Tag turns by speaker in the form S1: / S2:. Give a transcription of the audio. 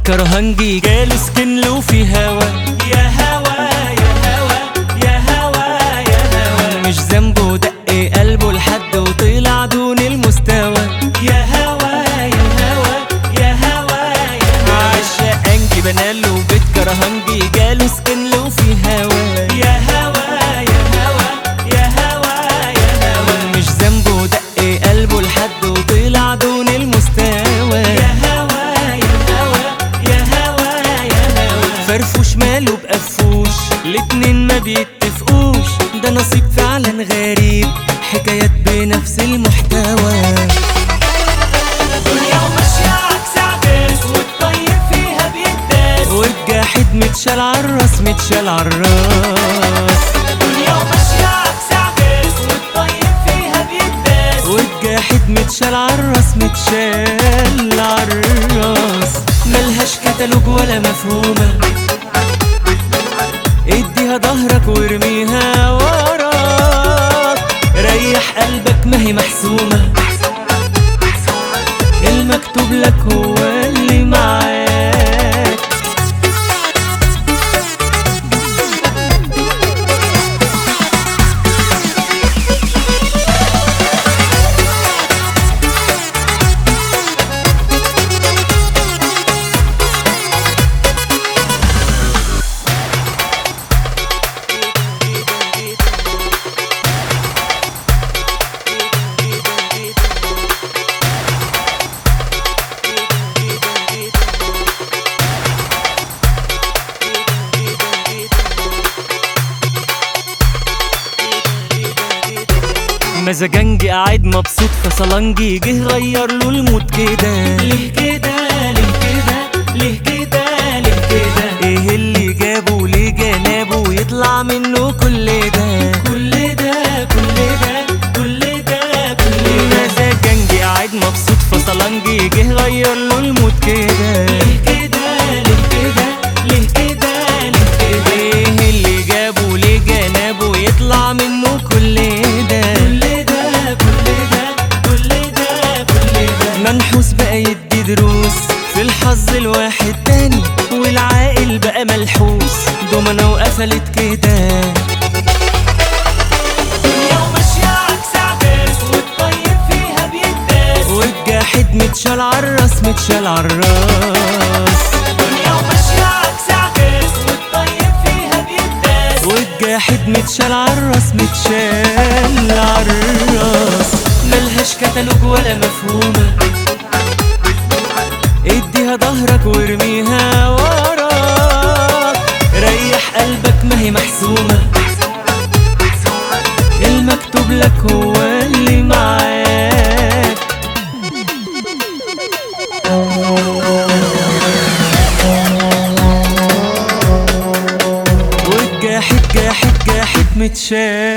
S1: كرهنجي جاله سكن وفي هوا يا هوا يا هوا يا هوا يا هوا مش ذنبه دق قلبه لحد وطلع دون المستوى يا هوا يا هوا يا هوا يا هوا عشقنجي بناله بيت كرهنجي جاله سكن وفي هوا يا هوا يا هوا يا هوا يا هوا مش ذنبه دق قلبه لحد وطلع دون المستوى يا هوا يا هوا يا هوا يا هوا فرفوش ماله بقفوش الاتنين ما بيتفقوش ده نصيب فعلا غريب حكايات بنفس المحتوى
S2: دنيا وماشية عكس عكاس والطيب فيها بيداس
S1: والجاحد متشال عالراس متشال عالراس
S2: دنيا وماشية عكس عكاس والطيب فيها بيداس
S1: والجاحد متشال عالراس متشال عالراس ملهاش كتالوج ولا مفهومة اديها ظهرك وارميها وراك ريح قلبك ما هي محسومة المكتوب لك هو اللي معاك مزاجنجي قاعد مبسوط فصلنجي جه غير له المود كده
S2: ليه كده ليه كده ليه كده ليه كده
S1: ايه اللي جابه ليه جنابه ويطلع منه كل ده
S2: كل ده كل ده كل ده كل ده
S1: مزاجنجي قاعد مبسوط فصلنجي جه غير له المود كده
S2: ليه كده ليه كده ليه كده ليه كده
S1: ايه اللي جابه ليه جنابه ويطلع منه كل ده
S2: كل ده كل ده كل ده كل ده
S1: منحوس بقى يدي دروس في الحظ الواحد تاني والعاقل بقى ملحوس دومنا وقفلت كده
S2: دنيا وماشية عكس عكاس والطيب فيها بيداس
S1: والجاحد متشال عالراس متشال عالراس
S2: دنيا وماشية عكس عكاس والطيب فيها بيداس
S1: والجاحد متشال عالراس متشال عالراس ملهاش كتالوج ولا مفهومة اديها ظهرك وارميها وراك ريح قلبك ما هي محسومة المكتوب لك هو اللي معاك والجاحد جاحد جاحد متشال